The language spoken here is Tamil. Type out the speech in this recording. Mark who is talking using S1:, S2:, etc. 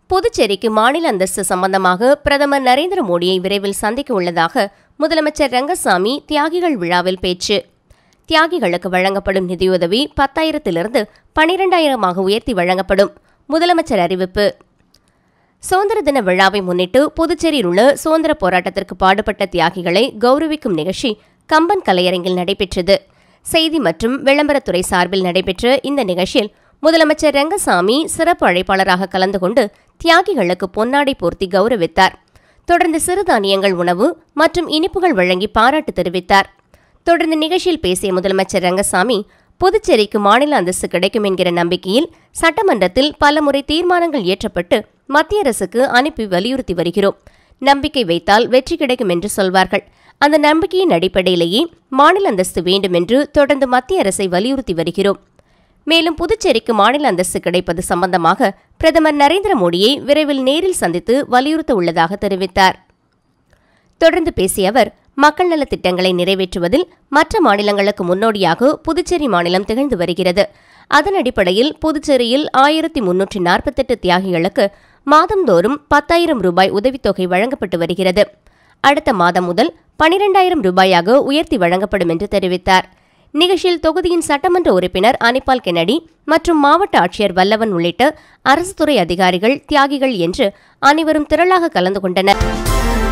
S1: புதுச்சேரிக்கு மாநில அந்தஸ்து சம்பந்தமாக பிரதமர் நரேந்திர மோடியை விரைவில் சந்திக்க உள்ளதாக முதலமைச்சர் ரங்கசாமி தியாகிகள் விழாவில் பேச்சு தியாகிகளுக்கு வழங்கப்படும் நிதியுதவி பத்தாயிரத்திலிருந்து பனிரெண்டாயிரமாக உயர்த்தி வழங்கப்படும் முதலமைச்சர் அறிவிப்பு சுதந்திர தின விழாவை முன்னிட்டு புதுச்சேரியில் உள்ள சுதந்திர போராட்டத்திற்கு பாடுபட்ட தியாகிகளை கௌரவிக்கும் நிகழ்ச்சி கம்பன் கலையரங்கில் நடைபெற்றது செய்தி மற்றும் விளம்பரத்துறை சார்பில் நடைபெற்ற இந்த நிகழ்ச்சியில் முதலமைச்சர் ரங்கசாமி சிறப்பு அழைப்பாளராக கலந்து கொண்டு தியாகிகளுக்கு பொன்னாடை போர்த்தி கௌரவித்தார் தொடர்ந்து சிறுதானியங்கள் உணவு மற்றும் இனிப்புகள் வழங்கி பாராட்டு தெரிவித்தார் தொடர்ந்து நிகழ்ச்சியில் பேசிய முதலமைச்சர் ரங்கசாமி புதுச்சேரிக்கு மாநில அந்தஸ்து கிடைக்கும் என்கிற நம்பிக்கையில் சட்டமன்றத்தில் பலமுறை தீர்மானங்கள் இயற்றப்பட்டு மத்திய அரசுக்கு அனுப்பி வலியுறுத்தி வருகிறோம் நம்பிக்கை வைத்தால் வெற்றி கிடைக்கும் என்று சொல்வார்கள் அந்த நம்பிக்கையின் அடிப்படையிலேயே மாநில அந்தஸ்து வேண்டும் என்று தொடர்ந்து மத்திய அரசை வலியுறுத்தி வருகிறோம் மேலும் புதுச்சேரிக்கு மாநில அந்தஸ்து கிடைப்பது சம்பந்தமாக பிரதமர் நரேந்திர மோடியை விரைவில் நேரில் சந்தித்து வலியுறுத்த உள்ளதாக தெரிவித்தார் தொடர்ந்து பேசிய அவர் மக்கள் நலத் திட்டங்களை நிறைவேற்றுவதில் மற்ற மாநிலங்களுக்கு முன்னோடியாக புதுச்சேரி மாநிலம் திகழ்ந்து வருகிறது அதன் அடிப்படையில் புதுச்சேரியில் ஆயிரத்தி முன்னூற்றி நாற்பத்தெட்டு தியாகிகளுக்கு மாதந்தோறும் பத்தாயிரம் ரூபாய் உதவித்தொகை வழங்கப்பட்டு வருகிறது அடுத்த மாதம் முதல் பனிரெண்டாயிரம் ரூபாயாக உயர்த்தி வழங்கப்படும் என்று தெரிவித்தார் நிகழ்ச்சியில் தொகுதியின் சட்டமன்ற உறுப்பினர் அனிபால் கென்னடி மற்றும் மாவட்ட ஆட்சியர் வல்லவன் உள்ளிட்ட அரசு துறை அதிகாரிகள் தியாகிகள் என்று அனைவரும் திரளாக கலந்து கொண்டனர்